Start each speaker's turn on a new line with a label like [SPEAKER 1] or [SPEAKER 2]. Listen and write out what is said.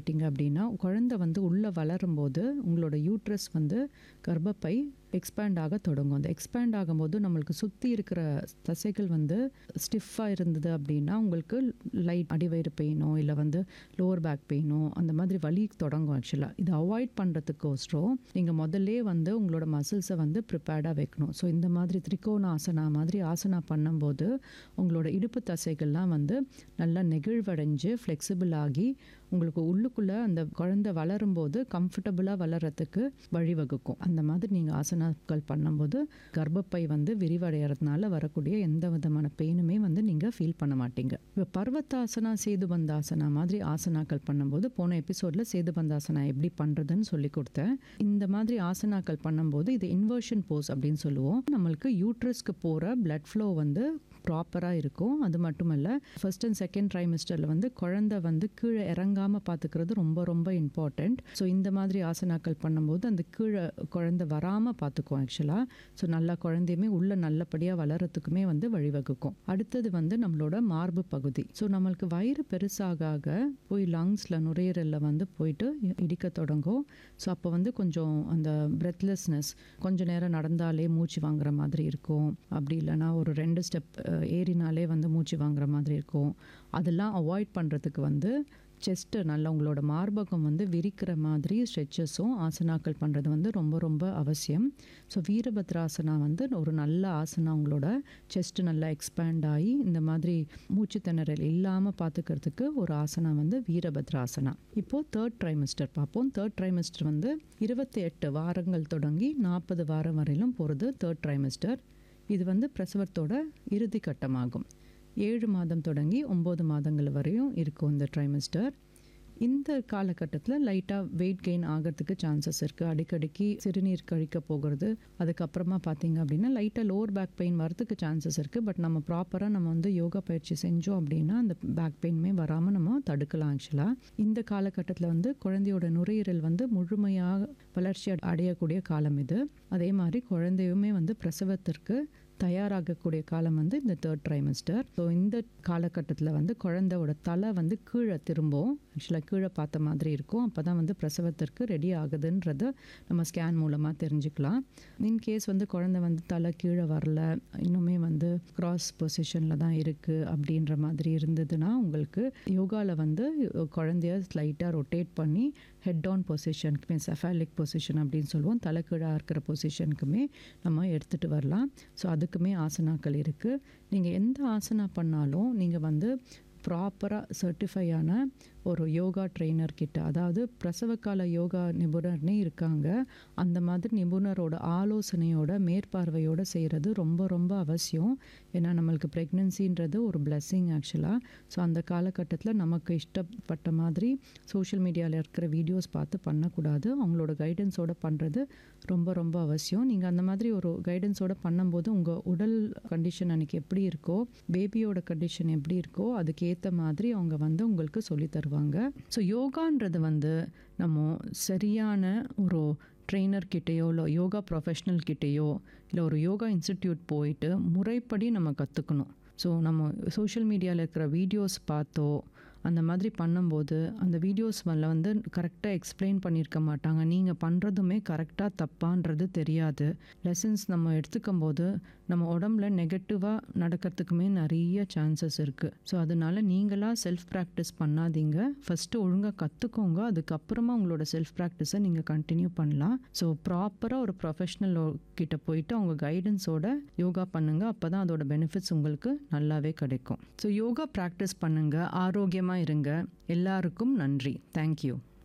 [SPEAKER 1] பண்ணிட்டீங்க அப்படின்னா குழந்தை வந்து உள்ளே வளரும்போது உங்களோட யூட்ரஸ் வந்து கர்ப்பப்பை எக்ஸ்பேண்ட் ஆக தொடங்கும் அந்த எக்ஸ்பேண்ட் ஆகும்போது நம்மளுக்கு சுற்றி இருக்கிற தசைகள் வந்து ஸ்டிஃபாக இருந்தது அப்படின்னா உங்களுக்கு லைட் அடிவயிறு பெயினோ இல்லை வந்து லோவர் பேக் பெயினோ அந்த மாதிரி வலி தொடங்கும் ஆக்சுவலாக இதை அவாய்ட் பண்ணுறதுக்கோசரம் நீங்கள் முதல்லே வந்து உங்களோட மசில்ஸை வந்து ப்ரிப்பேர்டாக வைக்கணும் ஸோ இந்த மாதிரி திரிகோண ஆசனா மாதிரி ஆசனா பண்ணும்போது உங்களோட இடுப்பு தசைகள்லாம் வந்து நல்லா நெகிழ்வடைஞ்சு ஃப்ளெக்சிபிள் ஆகி உங்களுக்கு உள்ளுக்குள்ளே அந்த குழந்தை வளரும்போது கம்ஃபர்டபுளாக வளர்கிறதுக்கு வழிவகுக்கும் அந்த மாதிரி நீங்கள் ஆசனாக்கள் பண்ணும்போது கர்ப்பப்பை வந்து விரிவடைகிறதுனால வரக்கூடிய எந்த விதமான பெயினுமே வந்து நீங்கள் ஃபீல் பண்ண மாட்டீங்க இப்போ பர்வத்தாசனா சேதுபந்தாசனா மாதிரி ஆசனாக்கள் பண்ணும்போது போன எபிசோடில் சேதுபந்தாசனா எப்படி பண்ணுறதுன்னு சொல்லி கொடுத்தேன் இந்த மாதிரி ஆசனாக்கள் பண்ணும்போது இது இன்வர்ஷன் போஸ் அப்படின்னு சொல்லுவோம் நம்மளுக்கு யூட்ரஸ்க்கு போகிற பிளட் ஃப்ளோ வந்து ப்ராப்பராக இருக்கும் அது மட்டும் இல்லை ஃபர்ஸ்ட் அண்ட் செகண்ட் ட்ரைமிஸ்டரில் வந்து குழந்தை வந்து கீழே இறங்காமல் பார்த்துக்கிறது ரொம்ப ரொம்ப இம்பார்ட்டண்ட் ஸோ இந்த மாதிரி ஆசனாக்கள் பண்ணும்போது அந்த கீழே குழந்தை வராமல் பார்த்துக்கும் ஆக்சுவலாக ஸோ நல்லா குழந்தையுமே உள்ள நல்லபடியாக வளரத்துக்குமே வந்து வழிவகுக்கும் அடுத்தது வந்து நம்மளோட மார்பு பகுதி ஸோ நம்மளுக்கு வயிறு பெருசாக ஆக போய் லங்ஸில் நுரையீரலில் வந்து போயிட்டு இடிக்க தொடங்கும் ஸோ அப்போ வந்து கொஞ்சம் அந்த பிரெத்லெஸ்னஸ் கொஞ்ச நேரம் நடந்தாலே மூச்சு வாங்குற மாதிரி இருக்கும் அப்படி இல்லைன்னா ஒரு ரெண்டு ஸ்டெப் ஏறினாலே வந்து மூச்சு வாங்குற மாதிரி இருக்கும் அதெல்லாம் அவாய்ட் பண்ணுறதுக்கு வந்து செஸ்ட்டு நல்லா உங்களோட மார்பகம் வந்து விரிக்கிற மாதிரி ஸ்ட்ரெச்சஸும் ஆசனாக்கள் பண்ணுறது வந்து ரொம்ப ரொம்ப அவசியம் ஸோ வீரபத்ராசனா வந்து ஒரு நல்ல ஆசனா உங்களோட செஸ்ட்டு நல்லா எக்ஸ்பேண்ட் ஆகி இந்த மாதிரி மூச்சு திணறல் இல்லாமல் பார்த்துக்கிறதுக்கு ஒரு ஆசனா வந்து வீரபத்ராசனா இப்போது தேர்ட் ட்ரைமிஸ்டர் பார்ப்போம் தேர்ட் ட்ரைமிஸ்டர் வந்து இருபத்தி எட்டு வாரங்கள் தொடங்கி நாற்பது வாரம் வரையிலும் போகிறது தேர்ட் ட்ரைமிஸ்டர் இது வந்து பிரசவத்தோட இறுதி கட்டமாகும் ஏழு மாதம் தொடங்கி ஒம்பது மாதங்கள் வரையும் இருக்கும் இந்த ட்ரைமிஸ்டர் இந்த காலகட்டத்தில் லைட்டாக வெயிட் கெயின் ஆகிறதுக்கு சான்சஸ் இருக்குது அடிக்கடிக்கு சிறுநீர் கழிக்க போகிறது அதுக்கப்புறமா பார்த்தீங்க அப்படின்னா லைட்டாக லோவர் பேக் பெயின் வரதுக்கு சான்சஸ் இருக்குது பட் நம்ம ப்ராப்பராக நம்ம வந்து யோகா பயிற்சி செஞ்சோம் அப்படின்னா அந்த பேக் பெயினுமே வராமல் நம்ம தடுக்கலாம் ஆக்சுவலாக இந்த காலகட்டத்தில் வந்து குழந்தையோட நுரையீரல் வந்து முழுமையாக வளர்ச்சி அடையக்கூடிய காலம் இது அதே மாதிரி குழந்தையுமே வந்து பிரசவத்திற்கு தயாராகக்கூடிய காலம் வந்து இந்த தேர்ட் ட்ரைமஸ்டர் ஸோ இந்த காலகட்டத்தில் வந்து குழந்தையோட தலை வந்து கீழே திரும்பும் ஆக்சுவலாக கீழே பார்த்த மாதிரி இருக்கும் அப்போ தான் வந்து பிரசவத்திற்கு ரெடி ஆகுதுன்றத நம்ம ஸ்கேன் மூலமாக தெரிஞ்சுக்கலாம் இன்கேஸ் வந்து குழந்தை வந்து தலை கீழே வரல இன்னுமே வந்து கிராஸ் பொசிஷனில் தான் இருக்குது அப்படின்ற மாதிரி இருந்ததுன்னா உங்களுக்கு யோகாவில் வந்து குழந்தைய ஸ்லைட்டாக ரொட்டேட் பண்ணி ஹெட் ஆன் பொசிஷனுக்குமே செஃபாலிக் பொசிஷன் அப்படின்னு சொல்லுவோம் தலை கீழாக இருக்கிற பொசிஷனுக்குமே நம்ம எடுத்துகிட்டு வரலாம் ஸோ அதுக்குமே ஆசனாக்கள் இருக்குது நீங்கள் எந்த ஆசனா பண்ணாலும் நீங்கள் வந்து ப்ராப்பராக சர்டிஃபை ஆன ஒரு யோகா ட்ரெயினர் கிட்ட அதாவது பிரசவகால யோகா நிபுணர்னே இருக்காங்க அந்த மாதிரி நிபுணரோட ஆலோசனையோட மேற்பார்வையோட செய்கிறது ரொம்ப ரொம்ப அவசியம் ஏன்னா நம்மளுக்கு ப்ரெக்னென்சின்றது ஒரு பிளெஸ்ஸிங் ஆக்சுவலாக ஸோ அந்த காலகட்டத்தில் நமக்கு இஷ்டப்பட்ட மாதிரி சோஷியல் மீடியாவில் இருக்கிற வீடியோஸ் பார்த்து பண்ணக்கூடாது அவங்களோட கைடன்ஸோட பண்ணுறது ரொம்ப ரொம்ப அவசியம் நீங்கள் அந்த மாதிரி ஒரு கைடன்ஸோட பண்ணும்போது உங்கள் உடல் கண்டிஷன் அன்றைக்கி எப்படி இருக்கோ பேபியோட கண்டிஷன் எப்படி இருக்கோ அதுக்கேற்ற மாதிரி அவங்க வந்து உங்களுக்கு சொல்லி தருவாங்க ஸோ யோகான்றது வந்து நம்ம சரியான ஒரு ட்ரெயினர் கிட்டேயோ இல்லை யோகா ப்ரொஃபஷ்னல் கிட்டேயோ இல்லை ஒரு யோகா இன்ஸ்டிடியூட் போயிட்டு முறைப்படி நம்ம கற்றுக்கணும் ஸோ நம்ம சோஷியல் மீடியாவில் இருக்கிற வீடியோஸ் பார்த்தோ அந்த மாதிரி பண்ணும்போது அந்த வீடியோஸ் மேலே வந்து கரெக்டாக எக்ஸ்பிளைன் பண்ணியிருக்க மாட்டாங்க நீங்கள் பண்ணுறதுமே கரெக்டாக தப்பான்றது தெரியாது லெசன்ஸ் நம்ம எடுத்துக்கும் போது நம்ம உடம்புல நெகட்டிவாக நடக்கிறதுக்குமே நிறைய சான்சஸ் இருக்குது ஸோ அதனால நீங்களாக செல்ஃப் ப்ராக்டிஸ் பண்ணாதீங்க ஃபஸ்ட்டு ஒழுங்காக கற்றுக்கோங்க அதுக்கப்புறமா உங்களோட செல்ஃப் ப்ராக்டிஸை நீங்கள் கண்டினியூ பண்ணலாம் ஸோ ப்ராப்பராக ஒரு ப்ரொஃபஷ்னல் கிட்ட போயிட்டு அவங்க கைடன்ஸோட யோகா பண்ணுங்கள் அப்போ தான் அதோட பெனிஃபிட்ஸ் உங்களுக்கு நல்லாவே கிடைக்கும் ஸோ யோகா ப்ராக்டிஸ் பண்ணுங்கள் ஆரோக்கியமாக இருங்க எல்லாருக்கும் நன்றி தேங்க்யூ